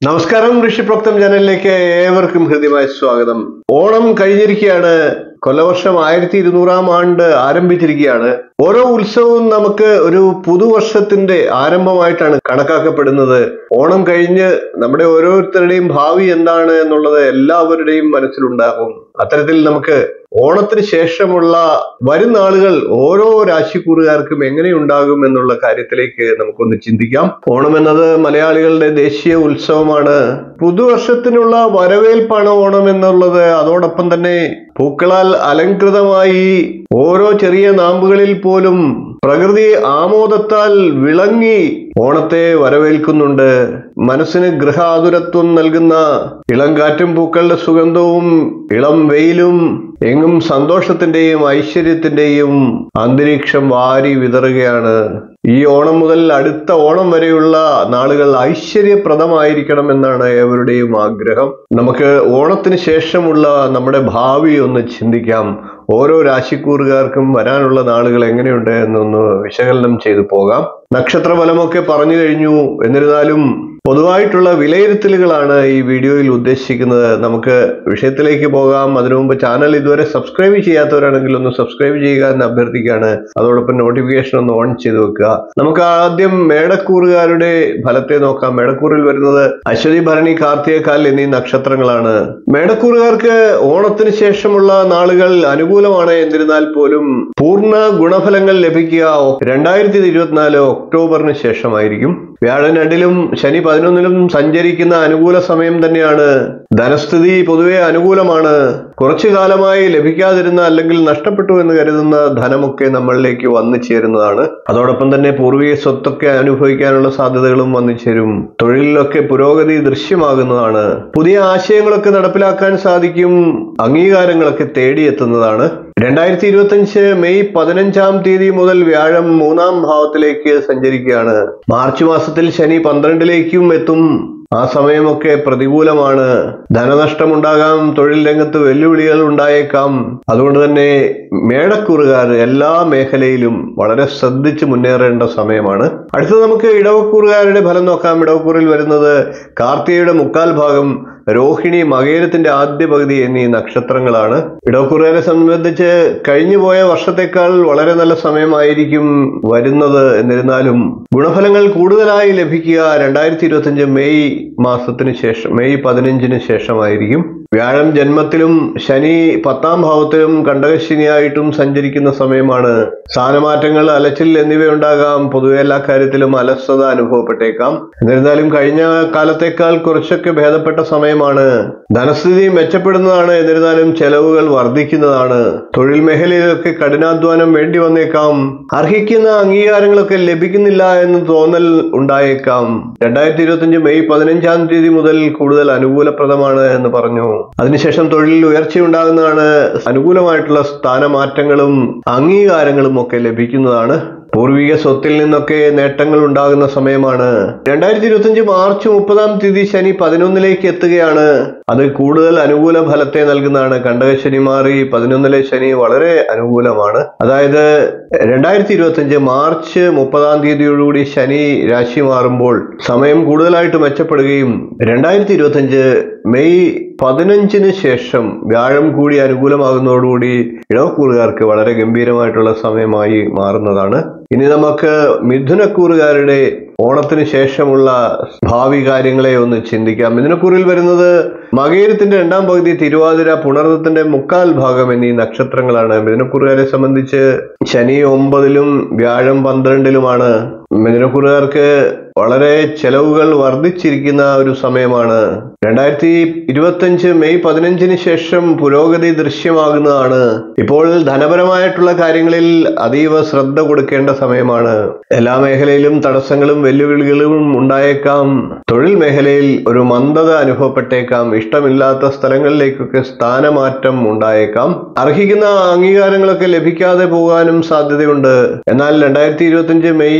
നമസ്കാരം ഋഷിപ്രോക്തം ചാനലിലേക്ക് ഏവർക്കും ഹൃദ്യമായ സ്വാഗതം ഓണം കഴിഞ്ഞിരിക്കുകയാണ് കൊല്ലവർഷം ആയിരത്തി ഇരുന്നൂറാം ആണ്ട് ആരംഭിച്ചിരിക്കുകയാണ് ഓരോ ഉത്സവവും നമുക്ക് ഒരു പുതുവർഷത്തിന്റെ ആരംഭമായിട്ടാണ് കണക്കാക്കപ്പെടുന്നത് ഓണം കഴിഞ്ഞ് നമ്മുടെ ഓരോരുത്തരുടെയും ഭാവി എന്താണ് എന്നുള്ളത് എല്ലാവരുടെയും മനസ്സിലുണ്ടാകും അത്തരത്തിൽ നമുക്ക് ഓണത്തിന് ശേഷമുള്ള വരും നാളുകൾ ഓരോ രാശിക്കൂറുകാർക്കും എങ്ങനെയുണ്ടാകും എന്നുള്ള കാര്യത്തിലേക്ക് നമുക്കൊന്ന് ചിന്തിക്കാം ഓണം എന്നത് മലയാളികളുടെ ദേശീയ ഉത്സവമാണ് പുതുവർഷത്തിനുള്ള വരവേൽപ്പാണ് ഓണം എന്നുള്ളത് അതോടൊപ്പം തന്നെ പൂക്കളാൽ അലങ്കൃതമായി ഓരോ ചെറിയ നാമ്പുകളിൽ പോലും പ്രകൃതി ആമോദത്താൽ വിളങ്ങി ഓണത്തെ വരവേൽക്കുന്നുണ്ട് മനസ്സിന് ഗൃഹാതുരത്വം നൽകുന്ന ഇളം കാറ്റും പൂക്കളുടെ സുഗന്ധവും ഇളം വെയിലും എങ്ങും സന്തോഷത്തിന്റെയും ഐശ്വര്യത്തിന്റെയും അന്തരീക്ഷം വാരി വിതറുകയാണ് ഈ ഓണം മുതൽ അടുത്ത ഓണം വരെയുള്ള നാളുകൾ ഐശ്വര്യപ്രദമായിരിക്കണം എന്നാണ് ഏവരുടെയും ആഗ്രഹം നമുക്ക് ഓണത്തിന് ശേഷമുള്ള നമ്മുടെ ഭാവി ഒന്ന് ചിന്തിക്കാം ഓരോ രാശിക്കൂറുകാർക്കും വരാനുള്ള നാളുകൾ എങ്ങനെയുണ്ട് എന്നൊന്ന് വിശകലനം ചെയ്തു പോകാം നക്ഷത്രഫലമൊക്കെ പറഞ്ഞു കഴിഞ്ഞു എന്നിരുന്നാലും പൊതുവായിട്ടുള്ള വിലയിരുത്തലുകളാണ് ഈ വീഡിയോയിൽ ഉദ്ദേശിക്കുന്നത് നമുക്ക് വിഷയത്തിലേക്ക് പോകാം അതിനു മുമ്പ് ചാനൽ ഇതുവരെ സബ്സ്ക്രൈബ് ചെയ്യാത്തവരാണെങ്കിൽ ഒന്ന് സബ്സ്ക്രൈബ് ചെയ്യുക എന്ന് അഭ്യർത്ഥിക്കുകയാണ് അതോടൊപ്പം നോട്ടിഫിക്കേഷൻ ഒന്ന് ഓൺ ചെയ്ത് വെക്കുക നമുക്ക് ആദ്യം മേടക്കൂറുകാരുടെ ഫലത്തെ നോക്കാം മേടക്കൂറിൽ വരുന്നത് അശ്വതി ഭരണി കാർത്തികക്കാൽ എന്നീ നക്ഷത്രങ്ങളാണ് മേടക്കൂറുകാർക്ക് ഓണത്തിന് ശേഷമുള്ള നാളുകൾ അനുകൂലമാണ് എന്നിരുന്നാൽ പോലും പൂർണ്ണ ഗുണഫലങ്ങൾ ലഭിക്കുക രണ്ടായിരത്തി ഇരുപത്തിനാല് ഒക്ടോബറിന് ശേഷമായിരിക്കും വ്യാഴൻ രണ്ടിലും ശനി പതിനൊന്നിലും സഞ്ചരിക്കുന്ന അനുകൂല സമയം തന്നെയാണ് ധനസ്ഥിതി പൊതുവെ അനുകൂലമാണ് കുറച്ചു കാലമായി ലഭിക്കാതിരുന്ന അല്ലെങ്കിൽ നഷ്ടപ്പെട്ടു എന്ന് കരുതുന്ന ധനമൊക്കെ നമ്മളിലേക്ക് വന്നു ചേരുന്നതാണ് അതോടൊപ്പം തന്നെ പൂർവിക സ്വത്തൊക്കെ അനുഭവിക്കാനുള്ള സാധ്യതകളും വന്നു ചേരും തൊഴിലിലൊക്കെ പുരോഗതി ദൃശ്യമാകുന്നതാണ് പുതിയ ആശയങ്ങളൊക്കെ നടപ്പിലാക്കാൻ സാധിക്കും അംഗീകാരങ്ങളൊക്കെ തേടിയെത്തുന്നതാണ് രണ്ടായിരത്തി ഇരുപത്തിയഞ്ച് മെയ് പതിനഞ്ചാം തീയതി മുതൽ വ്യാഴം മൂന്നാം ഭാവത്തിലേക്ക് സഞ്ചരിക്കുകയാണ് മാർച്ച് മാസത്തിൽ ശനി പന്ത്രണ്ടിലേക്കും എത്തും ആ സമയമൊക്കെ പ്രതികൂലമാണ് ധനനഷ്ടമുണ്ടാകാം തൊഴിൽ രംഗത്ത് വെല്ലുവിളികൾ ഉണ്ടായേക്കാം അതുകൊണ്ട് തന്നെ മേടക്കൂറുകാർ എല്ലാ മേഖലയിലും വളരെ ശ്രദ്ധിച്ച് മുന്നേറേണ്ട സമയമാണ് അടുത്തത് നമുക്ക് ഇടവക്കൂറുകാരുടെ ഫലം നോക്കാം ഇടവക്കൂറിൽ വരുന്നത് കാർത്തികയുടെ മുക്കാൽ ഭാഗം രോഹിണി മകേരത്തിന്റെ ആദ്യ പകുതി എന്നീ നക്ഷത്രങ്ങളാണ് ഇടവക്കൂറുകാരെ സംബന്ധിച്ച് കഴിഞ്ഞുപോയ വർഷത്തേക്കാൾ വളരെ നല്ല സമയമായിരിക്കും വരുന്നത് എന്നിരുന്നാലും ഗുണഫലങ്ങൾ കൂടുതലായി ലഭിക്കുക രണ്ടായിരത്തി ഇരുപത്തിയഞ്ച് മെയ് മാസത്തിന് ശേഷം മെയ് പതിനഞ്ചിന് ശേഷമായിരിക്കും വ്യാഴം ജന്മത്തിലും ശനി പത്താം ഭാവത്തിലും കണ്ടകശനിയായിട്ടും സഞ്ചരിക്കുന്ന സമയമാണ് സ്ഥാനമാറ്റങ്ങൾ അലച്ചിൽ എന്നിവയുണ്ടാകാം പൊതുവെ എല്ലാ കാര്യത്തിലും അലസത അനുഭവപ്പെട്ടേക്കാം എന്നിരുന്നാലും കഴിഞ്ഞ കാലത്തേക്കാൾ കുറച്ചൊക്കെ ഭേദപ്പെട്ട സമയമാണ് ധനസ്ഥിതി മെച്ചപ്പെടുന്നതാണ് എന്നിരുന്നാലും ചെലവുകൾ വർദ്ധിക്കുന്നതാണ് തൊഴിൽ മേഖലയിലൊക്കെ കഠിനാധ്വാനം വേണ്ടി വന്നേക്കാം അർഹിക്കുന്ന അംഗീകാരങ്ങളൊക്കെ ലഭിക്കുന്നില്ല എന്ന് തോന്നൽ ഉണ്ടായേക്കാം രണ്ടായിരത്തി ഇരുപത്തിയഞ്ച് മെയ് പതിനഞ്ചാം തീയതി മുതൽ കൂടുതൽ അനുകൂലപ്രദമാണ് എന്ന് പറഞ്ഞു അതിനുശേഷം തൊഴിലിൽ ഉയർച്ചയുണ്ടാകുന്നതാണ് അനുകൂലമായിട്ടുള്ള സ്ഥാനമാറ്റങ്ങളും അംഗീകാരങ്ങളും ഒക്കെ ലഭിക്കുന്നതാണ് പൂർവിക സ്വത്തിൽ നിന്നൊക്കെ നേട്ടങ്ങൾ ഉണ്ടാകുന്ന സമയമാണ് രണ്ടായിരത്തി ഇരുപത്തിയഞ്ച് മാർച്ച് മുപ്പതാം തീയതി ശനി പതിനൊന്നിലേക്ക് എത്തുകയാണ് അത് കൂടുതൽ അനുകൂല ഫലത്തെ നൽകുന്നതാണ് കണ്ടകശനി മാറി പതിനൊന്നിലെ ശനി വളരെ അനുകൂലമാണ് അതായത് രണ്ടായിരത്തി ഇരുപത്തിയഞ്ച് മാർച്ച് മുപ്പതാം തീയതിയോടുകൂടി ശനി രാശി മാറുമ്പോൾ സമയം കൂടുതലായിട്ട് മെച്ചപ്പെടുകയും രണ്ടായിരത്തി ഇരുപത്തിയഞ്ച് മെയ് പതിനഞ്ചിന് ശേഷം വ്യാഴം കൂടി അനുകൂലമാകുന്നതോടുകൂടി ഇടവക്കൂറുകാർക്ക് വളരെ ഗംഭീരമായിട്ടുള്ള സമയമായി മാറുന്നതാണ് ഇനി നമുക്ക് മിഥുനക്കൂറുകാരുടെ ഓണത്തിന് ശേഷമുള്ള ഭാവി കാര്യങ്ങളെ ഒന്ന് ചിന്തിക്കാം മിഥുനക്കൂറിൽ വരുന്നത് മകേരത്തിന്റെ രണ്ടാം പകുതി തിരുവാതിര പുണർന്നത്തിന്റെ മുക്കാൽ ഭാഗം എന്നീ നക്ഷത്രങ്ങളാണ് മിഥുനക്കൂറുകാരെ സംബന്ധിച്ച് ശനി ഒമ്പതിലും വ്യാഴം പന്ത്രണ്ടിലുമാണ് മിഥുനക്കൂറുകാർക്ക് വളരെ ചെലവുകൾ വർദ്ധിച്ചിരിക്കുന്ന ഒരു സമയമാണ് രണ്ടായിരത്തി ഇരുപത്തഞ്ച് മെയ് പതിനഞ്ചിന് ശേഷം പുരോഗതി ദൃശ്യമാകുന്നതാണ് ഇപ്പോൾ ധനപരമായിട്ടുള്ള കാര്യങ്ങളിൽ അതീവ ശ്രദ്ധ കൊടുക്കേണ്ട സമയമാണ് എല്ലാ മേഖലയിലും തടസ്സങ്ങളും വെല്ലുവിളികളും ഉണ്ടായേക്കാം തൊഴിൽ മേഖലയിൽ ഒരു മന്ദത അനുഭവപ്പെട്ടേക്കാം ഇഷ്ടമില്ലാത്ത സ്ഥലങ്ങളിലേക്കൊക്കെ സ്ഥാനമാറ്റം ഉണ്ടായേക്കാം അർഹിക്കുന്ന അംഗീകാരങ്ങളൊക്കെ ലഭിക്കാതെ പോകാനും സാധ്യതയുണ്ട് എന്നാൽ രണ്ടായിരത്തി ഇരുപത്തിയഞ്ച് മെയ് പതിനഞ്ച്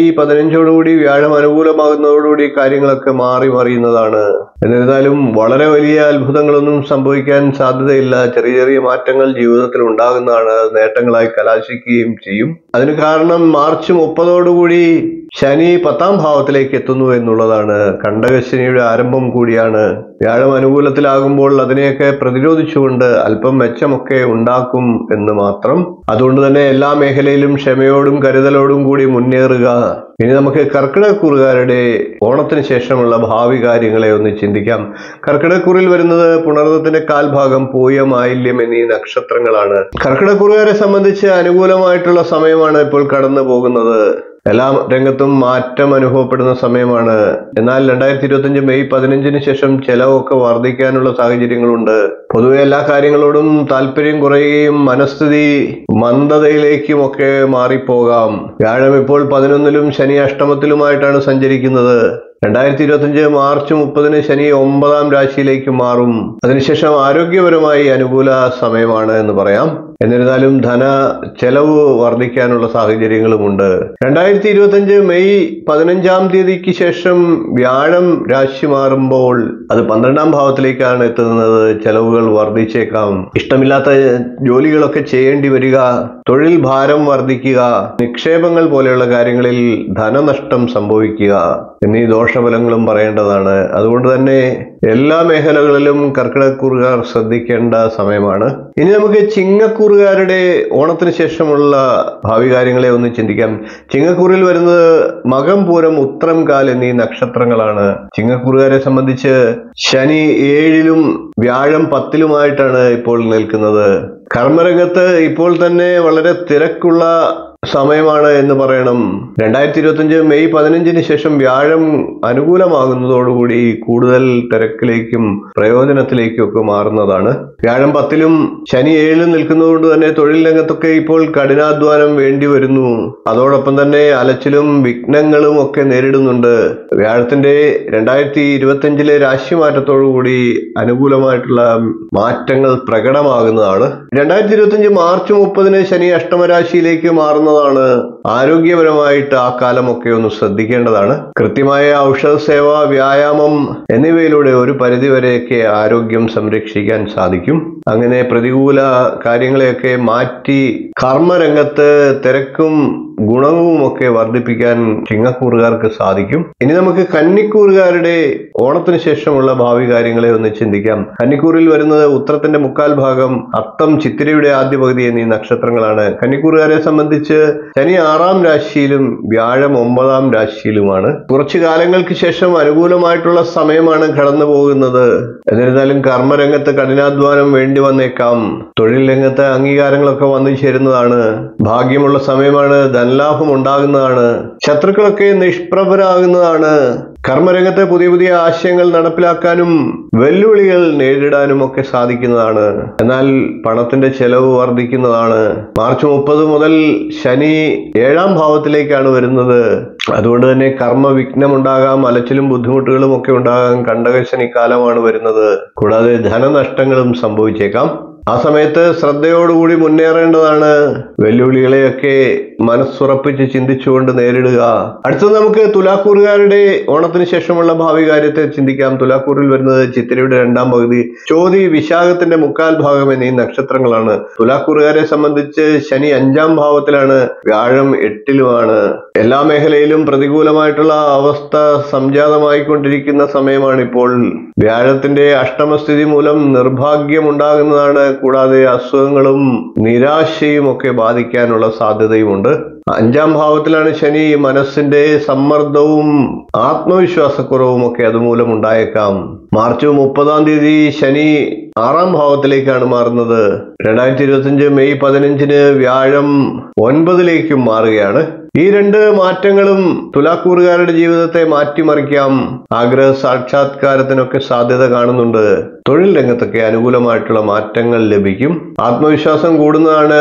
പതിനഞ്ചോടുകൂടി വ്യാഴം അനുകൂലമാകുന്നതോടുകൂടി കാര്യങ്ങളൊക്കെ മാറി മറിയുന്നതാണ് എന്നിരുന്നാലും വളരെ വലിയ അത്ഭുതങ്ങളൊന്നും സംഭവിക്കാൻ സാധ്യതയില്ല ചെറിയ ചെറിയ മാറ്റങ്ങൾ ജീവിതത്തിൽ ഉണ്ടാകുന്നതാണ് അത് നേട്ടങ്ങളായി കലാശിക്കുകയും ചെയ്യും അതിന് കാരണം മാർച്ച് മുപ്പതോടുകൂടി ശനി പത്താം ഭാവത്തിലേക്ക് എത്തുന്നു എന്നുള്ളതാണ് കണ്ടകശനിയുടെ ആരംഭം കൂടിയാണ് വ്യാഴം അനുകൂലത്തിലാകുമ്പോൾ അതിനെയൊക്കെ പ്രതിരോധിച്ചുകൊണ്ട് അല്പം മെച്ചമൊക്കെ ഉണ്ടാക്കും എന്ന് മാത്രം അതുകൊണ്ട് തന്നെ എല്ലാ മേഖലയിലും ക്ഷമയോടും കരുതലോടും കൂടി മുന്നേറുക ഇനി നമുക്ക് കർക്കിടകക്കുറുകാരുടെ ഓണത്തിന് ശേഷമുള്ള ഭാവി കാര്യങ്ങളെ ഒന്ന് ചിന്തിക്കാം കർക്കിടകക്കുറിൽ വരുന്നത് പുണർന്നത്തിന്റെ കാൽഭാഗം പൂയം ആയില്യം എന്നീ നക്ഷത്രങ്ങളാണ് കർക്കിടകക്കുറുകാരെ സംബന്ധിച്ച് അനുകൂലമായിട്ടുള്ള സമയമാണ് ഇപ്പോൾ കടന്നു പോകുന്നത് എല്ലാ രംഗത്തും മാറ്റം അനുഭവപ്പെടുന്ന സമയമാണ് എന്നാൽ രണ്ടായിരത്തി ഇരുപത്തിയഞ്ച് മെയ് പതിനഞ്ചിന് ശേഷം ചെലവൊക്കെ വർദ്ധിക്കാനുള്ള സാഹചര്യങ്ങളുണ്ട് പൊതുവെ എല്ലാ കാര്യങ്ങളോടും താല്പര്യം കുറയുകയും മനസ്ഥിതി മന്ദതയിലേക്കും ഒക്കെ മാറിപ്പോകാം വ്യാഴം ഇപ്പോൾ പതിനൊന്നിലും ശനി അഷ്ടമത്തിലുമായിട്ടാണ് സഞ്ചരിക്കുന്നത് രണ്ടായിരത്തി ഇരുപത്തിയഞ്ച് മാർച്ച് മുപ്പതിന് ശനി ഒമ്പതാം രാശിയിലേക്ക് മാറും അതിനുശേഷം ആരോഗ്യപരമായി അനുകൂല സമയമാണ് എന്ന് പറയാം എന്നിരുന്നാലും ധന ചെലവ് വർദ്ധിക്കാനുള്ള സാഹചര്യങ്ങളുമുണ്ട് രണ്ടായിരത്തി ഇരുപത്തിയഞ്ച് മെയ് പതിനഞ്ചാം തീയതിക്ക് ശേഷം വ്യാഴം രാശി മാറുമ്പോൾ അത് പന്ത്രണ്ടാം ഭാവത്തിലേക്കാണ് എത്തുന്നത് ചെലവുകൾ വർദ്ധിച്ചേക്കാം ഇഷ്ടമില്ലാത്ത ജോലികളൊക്കെ ചെയ്യേണ്ടി വരിക തൊഴിൽ ഭാരം വർദ്ധിക്കുക നിക്ഷേപങ്ങൾ പോലെയുള്ള കാര്യങ്ങളിൽ ധനനഷ്ടം സംഭവിക്കുക എന്നീ ദോഷഫലങ്ങളും പറയേണ്ടതാണ് അതുകൊണ്ട് തന്നെ എല്ലാ മേഖലകളിലും കർക്കിടകക്കൂറുകാർ ശ്രദ്ധിക്കേണ്ട സമയമാണ് ഇനി നമുക്ക് ചിങ്ങക്കൂറുകാരുടെ ഓണത്തിന് ശേഷമുള്ള ഭാവി കാര്യങ്ങളെ ഒന്ന് ചിന്തിക്കാം ചിങ്ങക്കൂറിൽ വരുന്നത് മകം പൂരം ഉത്രം കാൽ എന്നീ നക്ഷത്രങ്ങളാണ് ചിങ്ങക്കൂറുകാരെ സംബന്ധിച്ച് ശനി ഏഴിലും വ്യാഴം പത്തിലുമായിട്ടാണ് ഇപ്പോൾ നിൽക്കുന്നത് കർമ്മരംഗത്ത് ഇപ്പോൾ തന്നെ വളരെ തിരക്കുള്ള സമയമാണ് എന്ന് പറയണം രണ്ടായിരത്തി ഇരുപത്തിയഞ്ച് മെയ് പതിനഞ്ചിന് ശേഷം വ്യാഴം അനുകൂലമാകുന്നതോടുകൂടി കൂടുതൽ തിരക്കിലേക്കും പ്രയോജനത്തിലേക്കും ഒക്കെ മാറുന്നതാണ് വ്യാഴം പത്തിലും ശനി ഏഴിലും നിൽക്കുന്നതുകൊണ്ട് തന്നെ തൊഴിൽ രംഗത്തൊക്കെ ഇപ്പോൾ കഠിനാധ്വാനം വേണ്ടി വരുന്നു അതോടൊപ്പം തന്നെ അലച്ചിലും വിഘ്നങ്ങളും ഒക്കെ നേരിടുന്നുണ്ട് വ്യാഴത്തിന്റെ രണ്ടായിരത്തി ഇരുപത്തിയഞ്ചിലെ രാശിമാറ്റത്തോടുകൂടി അനുകൂലമായിട്ടുള്ള മാറ്റങ്ങൾ പ്രകടമാകുന്നതാണ് രണ്ടായിരത്തി ഇരുപത്തിയഞ്ച് മാർച്ച് മുപ്പതിന് ശനി അഷ്ടമരാശിയിലേക്ക് മാറുന്നതാണ് ആരോഗ്യപരമായിട്ട് ആ കാലമൊക്കെ ഒന്ന് ശ്രദ്ധിക്കേണ്ടതാണ് കൃത്യമായ ഔഷധ സേവ വ്യായാമം എന്നിവയിലൂടെ ഒരു പരിധിവരെയൊക്കെ ആരോഗ്യം സംരക്ഷിക്കാൻ സാധിക്കും അങ്ങനെ പ്രതികൂല കാര്യങ്ങളെയൊക്കെ മാറ്റി കർമ്മരംഗത്ത് തിരക്കും ഗുണവും ഒക്കെ വർദ്ധിപ്പിക്കാൻ ചിങ്ങക്കൂറുകാർക്ക് സാധിക്കും ഇനി നമുക്ക് കന്നിക്കൂറുകാരുടെ ഓണത്തിന് ശേഷമുള്ള ഭാവി കാര്യങ്ങളെ ഒന്ന് ചിന്തിക്കാം കന്നിക്കൂറിൽ വരുന്നത് ഉത്തരത്തിന്റെ മുക്കാൽ ഭാഗം അത്തം ചിത്തിരയുടെ ആദ്യ പകുതി എന്നീ നക്ഷത്രങ്ങളാണ് കന്നിക്കൂറുകാരെ സംബന്ധിച്ച് ശനി ആറാം രാശിയിലും വ്യാഴം ഒമ്പതാം രാശിയിലുമാണ് കുറച്ചു കാലങ്ങൾക്ക് ശേഷം അനുകൂലമായിട്ടുള്ള സമയമാണ് കടന്നു പോകുന്നത് എന്നിരുന്നാലും കർമ്മരംഗത്ത് കഠിനാധ്വാനം വേണ്ടി വന്നേക്കാം തൊഴിൽ രംഗത്ത് അംഗീകാരങ്ങളൊക്കെ വന്നു ചേരുന്നതാണ് ഭാഗ്യമുള്ള സമയമാണ് ധനലാഭം ഉണ്ടാകുന്നതാണ് ശത്രുക്കളൊക്കെ നിഷ്പ്രഭരാകുന്നതാണ് കർമ്മരംഗത്തെ പുതിയ പുതിയ ആശയങ്ങൾ നടപ്പിലാക്കാനും വെല്ലുവിളികൾ നേരിടാനും ഒക്കെ സാധിക്കുന്നതാണ് എന്നാൽ പണത്തിന്റെ ചെലവ് വർദ്ധിക്കുന്നതാണ് മാർച്ച് മുപ്പത് മുതൽ ശനി ഏഴാം ഭാവത്തിലേക്കാണ് വരുന്നത് അതുകൊണ്ട് തന്നെ കർമ്മ വിഘ്നമുണ്ടാകാം അലച്ചിലും ബുദ്ധിമുട്ടുകളും ഒക്കെ ഉണ്ടാകാം കണ്ടകശനി കാലമാണ് വരുന്നത് കൂടാതെ ധനനഷ്ടങ്ങളും സംഭവിച്ചേക്കാം ആ സമയത്ത് ശ്രദ്ധയോടുകൂടി മുന്നേറേണ്ടതാണ് വെല്ലുവിളികളെയൊക്കെ മനസ്സുറപ്പിച്ച് ചിന്തിച്ചുകൊണ്ട് നേരിടുക അടുത്തത് നമുക്ക് തുലാക്കൂറുകാരുടെ ഓണത്തിന് ശേഷമുള്ള ഭാവി കാര്യത്തെ ചിന്തിക്കാം തുലാക്കൂറിൽ വരുന്നത് ചിത്തിരയുടെ രണ്ടാം പകുതി ചോതി വിശാഖത്തിന്റെ മുക്കാൽ ഭാഗം എന്നീ നക്ഷത്രങ്ങളാണ് തുലാക്കൂറുകാരെ സംബന്ധിച്ച് ശനി അഞ്ചാം ഭാവത്തിലാണ് വ്യാഴം എട്ടിലുമാണ് എല്ലാ മേഖലയിലും പ്രതികൂലമായിട്ടുള്ള അവസ്ഥ സംജാതമായിക്കൊണ്ടിരിക്കുന്ന സമയമാണ് ഇപ്പോൾ വ്യാഴത്തിന്റെ അഷ്ടമസ്ഥിതി മൂലം നിർഭാഗ്യം ഉണ്ടാകുന്നതാണ് കൂടാതെ അസുഖങ്ങളും നിരാശയും ഒക്കെ ബാധിക്കാനുള്ള സാധ്യതയുമുണ്ട് അഞ്ചാം ഭാവത്തിലാണ് ശനി മനസ്സിന്റെ സമ്മർദ്ദവും ആത്മവിശ്വാസക്കുറവും ഒക്കെ അതുമൂലം ഉണ്ടായേക്കാം മാർച്ച് മുപ്പതാം തീയതി ശനി ആറാം ഭാവത്തിലേക്കാണ് മാറുന്നത് രണ്ടായിരത്തി ഇരുപത്തിയഞ്ച് മെയ് പതിനഞ്ചിന് വ്യാഴം ഒൻപതിലേക്കും മാറുകയാണ് ഈ രണ്ട് മാറ്റങ്ങളും തുലാക്കൂറുകാരുടെ ജീവിതത്തെ മാറ്റിമറിക്കാം ആഗ്രഹ സാക്ഷാത്കാരത്തിനൊക്കെ സാധ്യത കാണുന്നുണ്ട് തൊഴിൽ രംഗത്തൊക്കെ അനുകൂലമായിട്ടുള്ള മാറ്റങ്ങൾ ലഭിക്കും ആത്മവിശ്വാസം കൂടുന്നതാണ്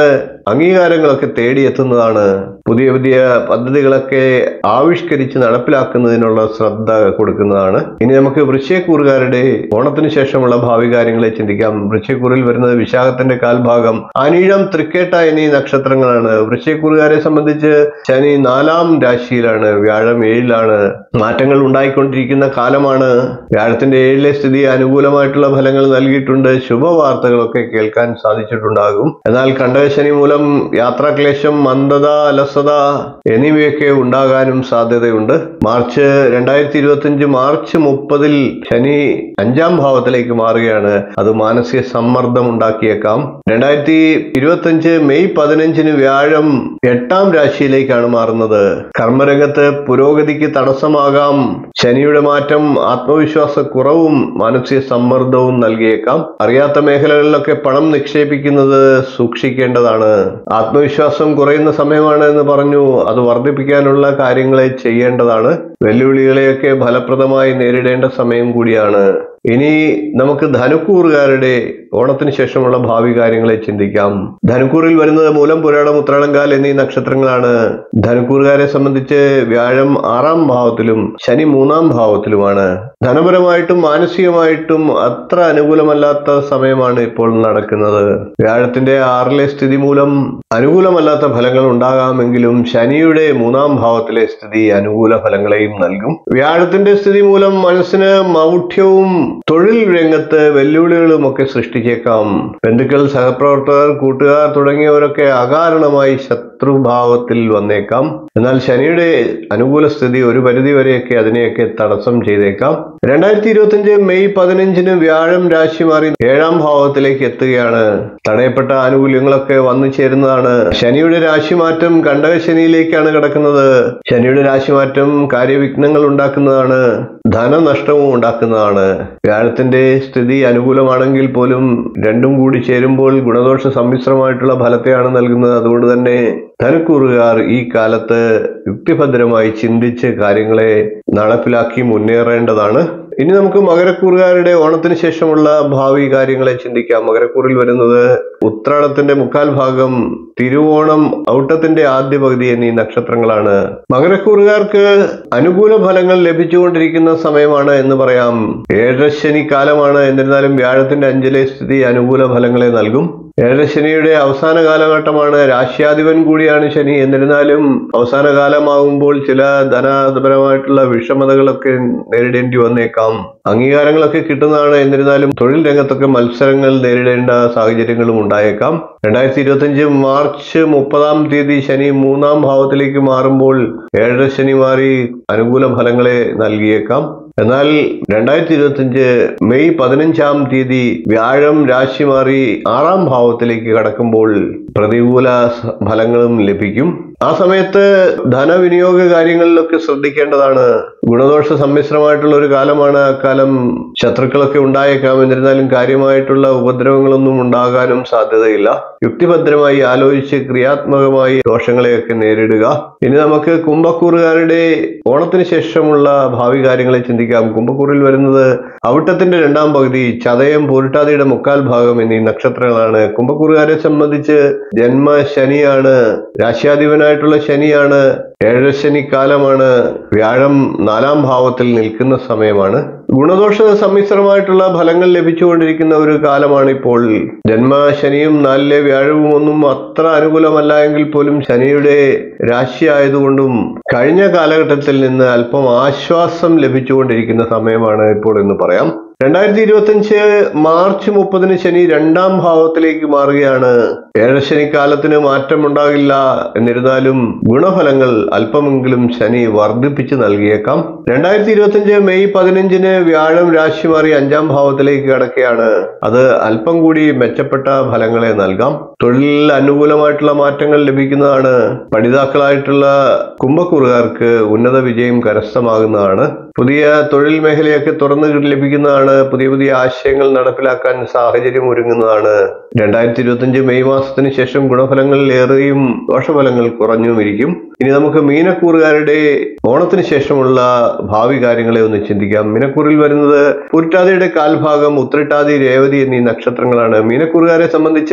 അംഗീകാരങ്ങളൊക്കെ തേടിയെത്തുന്നതാണ് പുതിയ പുതിയ പദ്ധതികളൊക്കെ ആവിഷ്കരിച്ച് നടപ്പിലാക്കുന്നതിനുള്ള ശ്രദ്ധ കൊടുക്കുന്നതാണ് ഇനി നമുക്ക് വൃശ്ചയക്കൂറുകാരുടെ ഓണത്തിന് ശേഷമുള്ള ഭാവി കാര്യങ്ങളെ ചിന്തിക്കാം വൃശ്ചയക്കൂറിൽ വരുന്നത് വിശാഖത്തിന്റെ കാൽഭാഗം അനീഴം തൃക്കേട്ട എന്നീ നക്ഷത്രങ്ങളാണ് വൃശ്ചയക്കൂറുകാരെ സംബന്ധിച്ച് ശനി നാലാം രാശിയിലാണ് വ്യാഴം ഏഴിലാണ് മാറ്റങ്ങൾ ഉണ്ടായിക്കൊണ്ടിരിക്കുന്ന കാലമാണ് വ്യാഴത്തിന്റെ ഏഴിലെ സ്ഥിതി അനുകൂലമായിട്ടുള്ള ഫലങ്ങൾ നൽകിയിട്ടുണ്ട് ശുഭവാർത്തകളൊക്കെ കേൾക്കാൻ സാധിച്ചിട്ടുണ്ടാകും എന്നാൽ കണ്ടകശനി മൂലം യാത്രാക്ലേശം മന്ദത അലസത എന്നിവയൊക്കെ ഉണ്ടാകാനും സാധ്യതയുണ്ട് മാർച്ച് രണ്ടായിരത്തി ഇരുപത്തി മാർച്ച് മുപ്പതിൽ ശനി അഞ്ചാം ഭാവത്തിലേക്ക് മാറുകയാണ് അത് മാനസിക സമ്മർദ്ദം ഉണ്ടാക്കിയേക്കാം രണ്ടായിരത്തി ഇരുപത്തി മെയ് പതിനഞ്ചിന് വ്യാഴം എട്ടാം രാശിയിലേക്കാണ് മാറുന്നത് കർമ്മരംഗത്ത് പുരോഗതിക്ക് തടസ്സമാകാം ശനിയുടെ മാറ്റം ആത്മവിശ്വാസ കുറവും മാനസിക സമ്മർദ്ദവും നൽകിയേക്കാം അറിയാത്ത മേഖലകളിലൊക്കെ പണം നിക്ഷേപിക്കുന്നത് സൂക്ഷിക്കേണ്ടതാണ് ആത്മവിശ്വാസം കുറയുന്ന സമയമാണ് എന്ന് പറഞ്ഞു അത് വർദ്ധിപ്പിക്കാനുള്ള കാര്യങ്ങളെ ചെയ്യേണ്ടതാണ് വെല്ലുവിളികളെയൊക്കെ ഫലപ്രദമായി നേരിടേണ്ട സമയം കൂടിയാണ് ഇനി നമുക്ക് ധനുക്കൂറുകാരുടെ ഓണത്തിന് ശേഷമുള്ള ഭാവി കാര്യങ്ങളെ ചിന്തിക്കാം ധനുക്കൂറിൽ വരുന്നത് മൂലം പുരാണം ഉത്രാടങ്കാൽ എന്നീ നക്ഷത്രങ്ങളാണ് ധനുക്കൂറുകാരെ സംബന്ധിച്ച് വ്യാഴം ആറാം ഭാവത്തിലും ശനി മൂന്നാം ഭാവത്തിലുമാണ് ധനപരമായിട്ടും മാനസികമായിട്ടും അത്ര അനുകൂലമല്ലാത്ത സമയമാണ് ഇപ്പോൾ നടക്കുന്നത് വ്യാഴത്തിന്റെ ആറിലെ സ്ഥിതി മൂലം അനുകൂലമല്ലാത്ത ഫലങ്ങൾ ഉണ്ടാകാമെങ്കിലും ശനിയുടെ മൂന്നാം ഭാവത്തിലെ സ്ഥിതി അനുകൂല ഫലങ്ങളെയും നൽകും വ്യാഴത്തിന്റെ സ്ഥിതി മൂലം മനസ്സിന് മൗഢ്യവും തൊഴിൽ രംഗത്ത് വെല്ലുവിളികളും ഒക്കെ സൃഷ്ടിച്ചേക്കാം ബന്ധുക്കൾ സഹപ്രവർത്തകർ കൂട്ടുകാർ തുടങ്ങിയവരൊക്കെ അകാരണമായി ശത്രുഭാവത്തിൽ വന്നേക്കാം എന്നാൽ ശനിയുടെ അനുകൂല സ്ഥിതി ഒരു പരിധി വരെയൊക്കെ അതിനെയൊക്കെ തടസ്സം ചെയ്തേക്കാം രണ്ടായിരത്തി ഇരുപത്തിയഞ്ച് മെയ് പതിനഞ്ചിന് വ്യാഴം രാശി മാറി ഏഴാം ഭാവത്തിലേക്ക് എത്തുകയാണ് തടയപ്പെട്ട ആനുകൂല്യങ്ങളൊക്കെ വന്നു ചേരുന്നതാണ് ശനിയുടെ രാശിമാറ്റം കണ്ടകശനിയിലേക്കാണ് കിടക്കുന്നത് ശനിയുടെ രാശിമാറ്റം കാര്യവിഘ്നങ്ങൾ ഉണ്ടാക്കുന്നതാണ് ധനനഷ്ടവും ഉണ്ടാക്കുന്നതാണ് വ്യാഴത്തിന്റെ സ്ഥിതി അനുകൂലമാണെങ്കിൽ പോലും രണ്ടും കൂടി ചേരുമ്പോൾ ഗുണദോഷ സമ്മിശ്രമായിട്ടുള്ള ഫലത്തെയാണ് നൽകുന്നത് അതുകൊണ്ട് തന്നെ ധനക്കൂറുകാർ ഈ കാലത്ത് യുക്തിഭദ്രമായി ചിന്തിച്ച് കാര്യങ്ങളെ നടപ്പിലാക്കി മുന്നേറേണ്ടതാണ് ഇനി നമുക്ക് മകരക്കൂറുകാരുടെ ഓണത്തിന് ശേഷമുള്ള ഭാവി കാര്യങ്ങളെ ചിന്തിക്കാം മകരക്കൂറിൽ വരുന്നത് ഉത്രാടത്തിന്റെ മുക്കാൽ ഭാഗം തിരുവോണം ഔട്ടത്തിന്റെ ആദ്യ പകുതി എന്നീ നക്ഷത്രങ്ങളാണ് മകരക്കൂറുകാർക്ക് അനുകൂല ഫലങ്ങൾ ലഭിച്ചുകൊണ്ടിരിക്കുന്ന സമയമാണ് എന്ന് പറയാം ഏഴശനി കാലമാണ് എന്നിരുന്നാലും വ്യാഴത്തിന്റെ അഞ്ചിലെ സ്ഥിതി അനുകൂല ഫലങ്ങളെ നൽകും ഏഴശനിയുടെ അവസാന കാലഘട്ടമാണ് രാശ്യാധിപൻ കൂടിയാണ് ശനി എന്നിരുന്നാലും അവസാന കാലമാകുമ്പോൾ ചില ധനപരമായിട്ടുള്ള വിഷമതകളൊക്കെ നേരിടേണ്ടി വന്നേക്കാം അംഗീകാരങ്ങളൊക്കെ കിട്ടുന്നതാണ് എന്നിരുന്നാലും തൊഴിൽ രംഗത്തൊക്കെ മത്സരങ്ങൾ നേരിടേണ്ട സാഹചര്യങ്ങളും ഉണ്ടായേക്കാം രണ്ടായിരത്തി ഇരുപത്തിയഞ്ച് മാർച്ച് മുപ്പതാം തീയതി ശനി മൂന്നാം ഭാവത്തിലേക്ക് മാറുമ്പോൾ ഏഴര ശനി മാറി അനുകൂല ഫലങ്ങളെ നൽകിയേക്കാം എന്നാൽ രണ്ടായിരത്തി ഇരുപത്തിയഞ്ച് മെയ് പതിനഞ്ചാം തീയതി വ്യാഴം രാശി മാറി ആറാം ഭാവത്തിലേക്ക് കടക്കുമ്പോൾ പ്രതികൂല സ- ഫലങ്ങളും ലഭിക്കും ആ സമയത്ത് ധനവിനിയോഗ കാര്യങ്ങളിലൊക്കെ ശ്രദ്ധിക്കേണ്ടതാണ് ഗുണദോഷ സമ്മിശ്രമായിട്ടുള്ള ഒരു കാലമാണ് അക്കാലം ശത്രുക്കളൊക്കെ ഉണ്ടായേക്കാം എന്നിരുന്നാലും കാര്യമായിട്ടുള്ള ഉപദ്രവങ്ങളൊന്നും ഉണ്ടാകാനും സാധ്യതയില്ല യുക്തിഭദ്രമായി ആലോചിച്ച് ക്രിയാത്മകമായി ദോഷങ്ങളെയൊക്കെ നേരിടുക ഇനി നമുക്ക് കുംഭക്കൂറുകാരുടെ ഓണത്തിന് ശേഷമുള്ള ഭാവി കാര്യങ്ങളെ ചിന്തിക്കാം കുംഭക്കൂറിൽ വരുന്നത് അവിട്ടത്തിന്റെ രണ്ടാം പകുതി ചതയം പൂരിട്ടാതിയുടെ മുക്കാൽ ഭാഗം എന്നീ നക്ഷത്രങ്ങളാണ് കുംഭക്കൂറുകാരെ സംബന്ധിച്ച് ജന്മ ശനിയാണ് രാശ്യാധിപനായിട്ടുള്ള ശനിയാണ് ഏഴശനി കാലമാണ് വ്യാഴം നാലാം ഭാവത്തിൽ നിൽക്കുന്ന സമയമാണ് ഗുണദോഷ സമ്മിശ്രമായിട്ടുള്ള ഫലങ്ങൾ ലഭിച്ചുകൊണ്ടിരിക്കുന്ന ഒരു കാലമാണ് ഇപ്പോൾ ജന്മശനിയും നാലിലെ വ്യാഴവും ഒന്നും അത്ര അനുകൂലമല്ല എങ്കിൽ പോലും ശനിയുടെ രാശി ആയതുകൊണ്ടും കഴിഞ്ഞ കാലഘട്ടത്തിൽ നിന്ന് അല്പം ആശ്വാസം ലഭിച്ചുകൊണ്ടിരിക്കുന്ന സമയമാണ് ഇപ്പോൾ എന്ന് പറയാം രണ്ടായിരത്തി ഇരുപത്തിയഞ്ച് മാർച്ച് മുപ്പതിന് ശനി രണ്ടാം ഭാവത്തിലേക്ക് മാറുകയാണ് ഏഴശനി കാലത്തിന് മാറ്റമുണ്ടാകില്ല എന്നിരുന്നാലും ഗുണഫലങ്ങൾ അല്പമെങ്കിലും ശനി വർദ്ധിപ്പിച്ച് നൽകിയേക്കാം രണ്ടായിരത്തി ഇരുപത്തിയഞ്ച് മെയ് പതിനഞ്ചിന് വ്യാഴം രാശി മാറി അഞ്ചാം ഭാവത്തിലേക്ക് കടക്കുകയാണ് അത് അല്പം കൂടി മെച്ചപ്പെട്ട ഫലങ്ങളെ നൽകാം തൊഴിലിൽ അനുകൂലമായിട്ടുള്ള മാറ്റങ്ങൾ ലഭിക്കുന്നതാണ് പഠിതാക്കളായിട്ടുള്ള കുംഭക്കൂറുകാർക്ക് ഉന്നത വിജയം കരസ്ഥമാകുന്നതാണ് പുതിയ തൊഴിൽ മേഖലയൊക്കെ തുറന്നു ലഭിക്കുന്നതാണ് പുതിയ പുതിയ ആശയങ്ങൾ നടപ്പിലാക്കാൻ സാഹചര്യം ഒരുങ്ങുന്നതാണ് രണ്ടായിരത്തി ഇരുപത്തിയഞ്ച് മെയ് മാസത്തിന് ശേഷം ഗുണഫലങ്ങൾ ഏറെയും ദോഷഫലങ്ങൾ കുറഞ്ഞും ഇരിക്കും ഇനി നമുക്ക് മീനക്കൂറുകാരുടെ ഓണത്തിന് ശേഷമുള്ള ഭാവി കാര്യങ്ങളെ ഒന്ന് ചിന്തിക്കാം മീനക്കൂറിൽ വരുന്നത് പുരുട്ടാതിയുടെ കാൽഭാഗം ഉത്രട്ടാതി രേവതി എന്നീ നക്ഷത്രങ്ങളാണ് മീനക്കൂറുകാരെ സംബന്ധിച്ച്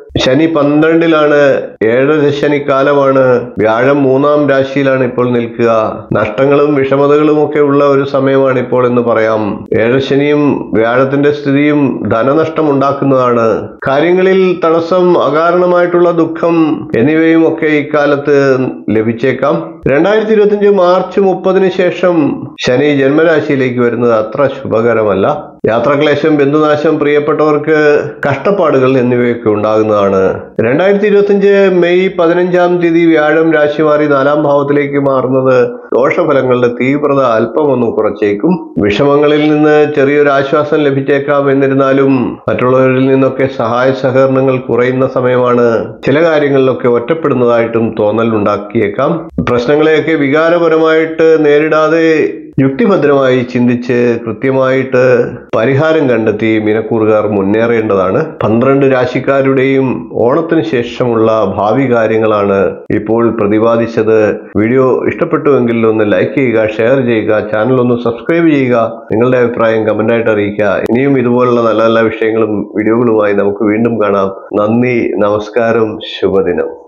ശനി പന്ത്രണ്ടിലാണ് ഏഴര ശനി കാലമാണ് വ്യാഴം മൂന്നാം രാശിയിലാണ് ഇപ്പോൾ നിൽക്കുക നഷ്ടങ്ങളും വിഷമതകളും ഒക്കെ ഉള്ള ഒരു സമയമാണ് ഇപ്പോൾ എന്ന് പറയാം ഏഴശനിയും വ്യാഴത്തിന്റെ സ്ഥിതിയും ധനനഷ്ടം ഉണ്ടാക്കുന്നതാണ് കാര്യങ്ങളിൽ തടസ്സം അകാരണമായിട്ടുള്ള ദുഃഖം എന്നിവയും ഒക്കെ ഇക്കാലത്ത് ലഭിച്ചേക്കാം രണ്ടായിരത്തി ഇരുപത്തിയഞ്ച് മാർച്ച് മുപ്പതിന് ശേഷം ശനി ജന്മരാശിയിലേക്ക് വരുന്നത് അത്ര ശുഭകരമല്ല യാത്രാക്ലേശം ബന്ധുനാശം പ്രിയപ്പെട്ടവർക്ക് കഷ്ടപ്പാടുകൾ എന്നിവയൊക്കെ ഉണ്ടാകുന്നതാണ് രണ്ടായിരത്തി ഇരുപത്തിയഞ്ച് മെയ് പതിനഞ്ചാം തീയതി വ്യാഴം രാശി മാറി നാലാം ഭാവത്തിലേക്ക് മാറുന്നത് ദോഷഫലങ്ങളുടെ തീവ്രത അല്പമൊന്ന് കുറച്ചേക്കും വിഷമങ്ങളിൽ നിന്ന് ചെറിയൊരു ആശ്വാസം ലഭിച്ചേക്കാം എന്നിരുന്നാലും മറ്റുള്ളവരിൽ നിന്നൊക്കെ സഹായ സഹകരണങ്ങൾ കുറയുന്ന സമയമാണ് ചില കാര്യങ്ങളിലൊക്കെ ഒറ്റപ്പെടുന്നതായിട്ടും തോന്നൽ ഉണ്ടാക്കിയേക്കാം പ്രശ്നങ്ങളെയൊക്കെ വികാരപരമായിട്ട് നേരിടാതെ യുക്തിഭദ്രമായി ചിന്തിച്ച് കൃത്യമായിട്ട് പരിഹാരം കണ്ടെത്തി മിനക്കൂറുകാർ മുന്നേറേണ്ടതാണ് പന്ത്രണ്ട് രാശിക്കാരുടെയും ഓണത്തിന് ശേഷമുള്ള ഭാവി കാര്യങ്ങളാണ് ഇപ്പോൾ പ്രതിപാദിച്ചത് വീഡിയോ ഇഷ്ടപ്പെട്ടുവെങ്കിൽ ഒന്ന് ലൈക്ക് ചെയ്യുക ഷെയർ ചെയ്യുക ചാനൽ ഒന്ന് സബ്സ്ക്രൈബ് ചെയ്യുക നിങ്ങളുടെ അഭിപ്രായം കമന്റായിട്ട് അറിയിക്കുക ഇനിയും ഇതുപോലുള്ള നല്ല നല്ല വിഷയങ്ങളും വീഡിയോകളുമായി നമുക്ക് വീണ്ടും കാണാം നന്ദി നമസ്കാരം ശുഭദിനം